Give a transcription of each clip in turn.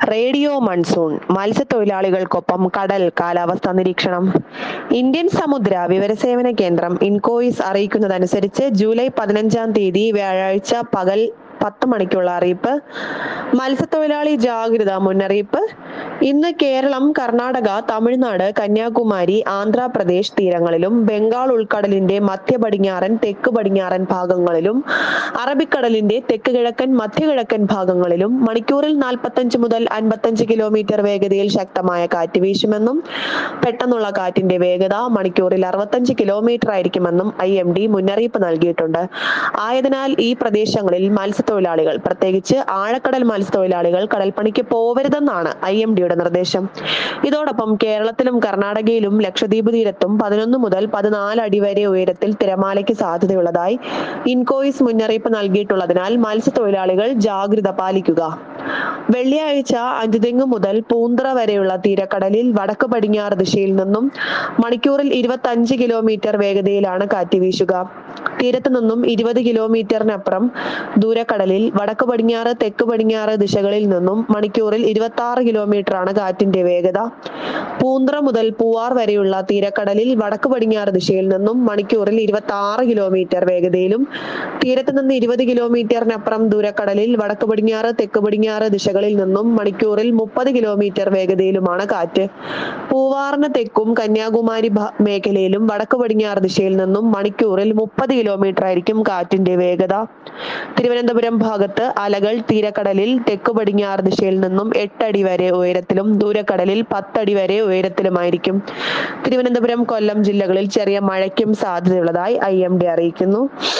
radio monsoon മത്സ്യത്തൊഴിലാളികൾക്കൊപ്പം കടൽ കാലാവസ്ഥാ നിരീക്ഷണം ഇന്ത്യൻ സമുദ്ര വിവരസേവന കേന്ദ്രം ഇൻകോയിസ് അറിയിക്കുന്നതനുസരിച്ച് ജൂലൈ പതിനഞ്ചാം തീയതി വ്യാഴാഴ്ച പകൽ പത്ത് മണിക്കുള്ള അറിയിപ്പ് മത്സ്യത്തൊഴിലാളി ജാഗ്രത മുന്നറിയിപ്പ് ഇന്ന് കേരളം കർണാടക തമിഴ്നാട് കന്യാകുമാരി ആന്ധ്രാപ്രദേശ് തീരങ്ങളിലും ബംഗാൾ ഉൾക്കടലിന്റെ മധ്യ പടിഞ്ഞാറൻ തെക്ക് പടിഞ്ഞാറൻ ഭാഗങ്ങളിലും അറബിക്കടലിന്റെ തെക്ക് കിഴക്കൻ മധ്യകിഴക്കൻ ഭാഗങ്ങളിലും മണിക്കൂറിൽ നാൽപ്പത്തഞ്ച് മുതൽ അൻപത്തഞ്ച് കിലോമീറ്റർ വേഗതയിൽ ശക്തമായ കാറ്റ് വീശുമെന്നും പെട്ടെന്നുള്ള കാറ്റിന്റെ വേഗത മണിക്കൂറിൽ അറുപത്തഞ്ച് കിലോമീറ്റർ ആയിരിക്കുമെന്നും ഐ എം ഡി മുന്നറിയിപ്പ് നൽകിയിട്ടുണ്ട് ആയതിനാൽ ഈ പ്രദേശങ്ങളിൽ മത്സ്യത്തൊഴിലാളികൾ പ്രത്യേകിച്ച് ആഴക്കടൽ മത്സ്യത്തൊഴിലാളികൾ കടൽപ്പണിക്ക് പോവരുതെന്നാണ് ഐ എം ഡിയുടെ നിർദ്ദേശം ഇതോടൊപ്പം കേരളത്തിലും കർണാടകയിലും ലക്ഷദ്വീപ് തീരത്തും പതിനൊന്ന് മുതൽ പതിനാല് അടി വരെ ഉയരത്തിൽ തിരമാലയ്ക്ക് സാധ്യതയുള്ളതായി ഇൻകോയിസ് മുന്നറിയിപ്പ് നൽകിയിട്ടുള്ളതിനാൽ മത്സ്യത്തൊഴിലാളികൾ ജാഗ്രത പാലിക്കുക വെള്ളിയാഴ്ച അഞ്ചുതെങ്ങ് മുതൽ പൂന്തറ വരെയുള്ള തീരക്കടലിൽ വടക്ക് പടിഞ്ഞാറ് ദിശയിൽ നിന്നും മണിക്കൂറിൽ ഇരുപത്തി അഞ്ച് കിലോമീറ്റർ വേഗതയിലാണ് കാറ്റ് വീശുക തീരത്ത് നിന്നും ഇരുപത് കിലോമീറ്ററിനപ്പുറം ദൂരക്കടലിൽ വടക്ക് പടിഞ്ഞാറ് തെക്ക് പടിഞ്ഞാറ് ദിശകളിൽ നിന്നും മണിക്കൂറിൽ ഇരുപത്തി ആറ് കിലോമീറ്റർ ആണ് കാറ്റിന്റെ വേഗത പൂന്തറ മുതൽ പൂവാർ വരെയുള്ള തീരക്കടലിൽ വടക്ക് പടിഞ്ഞാറ് ദിശയിൽ നിന്നും മണിക്കൂറിൽ ഇരുപത്തി ആറ് കിലോമീറ്റർ വേഗതയിലും തീരത്ത് നിന്ന് ഇരുപത് കിലോമീറ്ററിനപ്പുറം ദൂരക്കടലിൽ വടക്ക് പടിഞ്ഞാറ് തെക്ക് പടിഞ്ഞാറ് ദിശകളിൽ നിന്നും മണിക്കൂറിൽ മുപ്പത് കിലോമീറ്റർ വേഗതയിലുമാണ് കാറ്റ് പൂവാറിന് തെക്കും കന്യാകുമാരി ഭ- മേഖലയിലും വടക്ക് പടിഞ്ഞാറ് ദിശയിൽ നിന്നും മണിക്കൂറിൽ മുപ്പത് കിലോമീറ്റർ ആയിരിക്കും കാറ്റിന്റെ വേഗത തിരുവനന്തപുരം ഭാഗത്ത് അലകൾ തീരക്കടലിൽ തെക്ക് പടിഞ്ഞാറ് ദിശയിൽ നിന്നും എട്ടടി വരെ ഉയരത്തിലും ദൂരക്കടലിൽ പത്തടി വരെ ഉയരത്തിലുമായിരിക്കും തിരുവനന്തപുരം കൊല്ലം ജില്ലകളിൽ ചെറിയ മഴയ്ക്കും സാധ്യതയുള്ളതായി ഐ എം ഡി അറിയിക്കുന്നു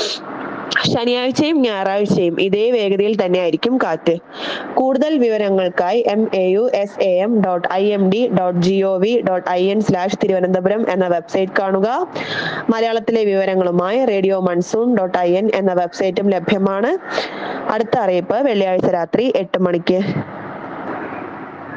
ശനിയാഴ്ചയും ഞായറാഴ്ചയും ഇതേ വേഗതയിൽ തന്നെയായിരിക്കും കാറ്റ് കൂടുതൽ വിവരങ്ങൾക്കായി M A U S A M dot I M D dot G O V dot I N slash Thiruvananthapuram എന്ന വെബ്സൈറ്റ് കാണുക മലയാളത്തിലെ വിവരങ്ങളുമായി radio monsoon dot I N എന്ന വെബ്സൈറ്റും ലഭ്യമാണ് അടുത്ത അറിയിപ്പ് വെള്ളിയാഴ്ച രാത്രി എട്ട് മണിക്ക്